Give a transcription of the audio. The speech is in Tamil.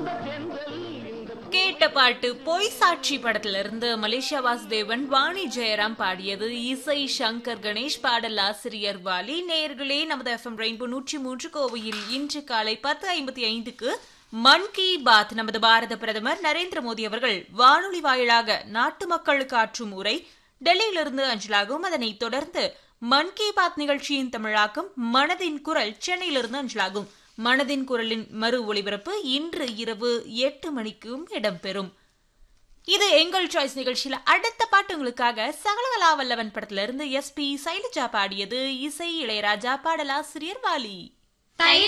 கேட்ட பாட்டு பொய் சாட்சி படத்துல இருந்து மலேசியா வாசுதேவன் வாணி ஜெயராம் பாடியது இசை சங்கர் கணேஷ் பாடல் ஆசிரியர் வாலி நேயர்களே நமது எஃப்எம் ரெயின்போ நூற்றி மூன்று கோவையில் இன்று காலை பத்து ஐம்பத்தி ஐந்துக்கு மன் கி பாத் நமது பாரத பிரதமர் நரேந்திர மோடி அவர்கள் வானொலி வாயிலாக நாட்டு மக்களுக்கு ஆற்றும் உரை டெல்லியிலிருந்து அஞ்சலாகும் அதனைத் தொடர்ந்து மன் கி பாத் நிகழ்ச்சியின் தமிழாக்கம் மனதின் குரல் சென்னையிலிருந்து அஞ்சலாகும் மனதின் குரலின் மறு ஒளிபரப்பு இன்று இரவு எட்டு மணிக்கும் இடம்பெறும் இது எங்கள் சாய்ஸ் நிகழ்ச்சியில அடுத்த பாட்டு உங்களுக்காக சகலகலா வல்லவன் படத்துல இருந்து எஸ் பி சைலஜா பாடியது இசை இளையராஜா பாடலாசிரியர் வாலி தை